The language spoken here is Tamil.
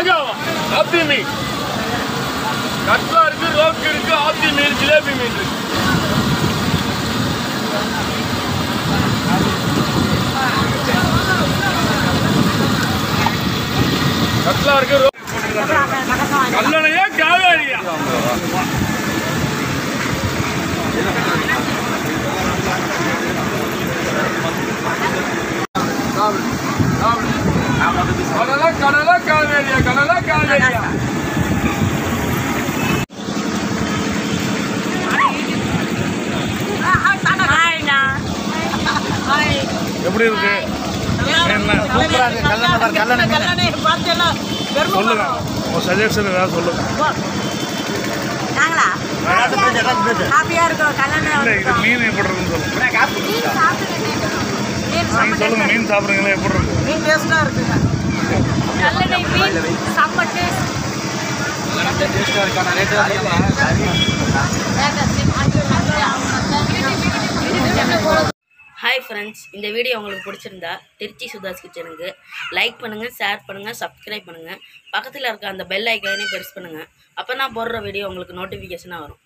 ராஜாவா ஆப்தி மீன் கட்லா இருக்கு ரோக்கு இருக்கு ஆப்தி மீன் ஜிலேபி மீன் இருக்கு கட்லா இருக்கு ரோ- கல்லணையா காவேரியா கடலா கடலா காவேரியா கடலா காவேரியா எப்படி இருக்கு என்ன சொல்லுங்க உங்க சஜஷன் ஏதாவது சொல்லுங்க நாங்களா ஹாப்பியா இருக்கோம் கல்யாணம் இல்ல இது மீன் எப்படி இருக்குன்னு சொல்லுங்க மீன் நீங்க சொல்லுங்க சாப்பிடுங்க மீன் சாப்பிடுறீங்களா எப்படி இருக்கு மீன் டேஸ்டா இருக்குங்க நல்லெண்ணெய் மீன் செம்ம டேஸ்ட் ஹாய் ஃப்ரெண்ட்ஸ் இந்த வீடியோ உங்களுக்கு பிடிச்சிருந்தா திருச்சி சுதாஸ் கிச்சனுக்கு லைக் பண்ணுங்கள் ஷேர் பண்ணுங்கள் சப்ஸ்கிரைப் பண்ணுங்கள் பக்கத்தில் இருக்க அந்த பெல் ஐக்கானே ப்ரெஸ் பண்ணுங்கள் அப்போ நான் போடுற வீடியோ உங்களுக்கு நோட்டிஃபிகேஷனாக வரும்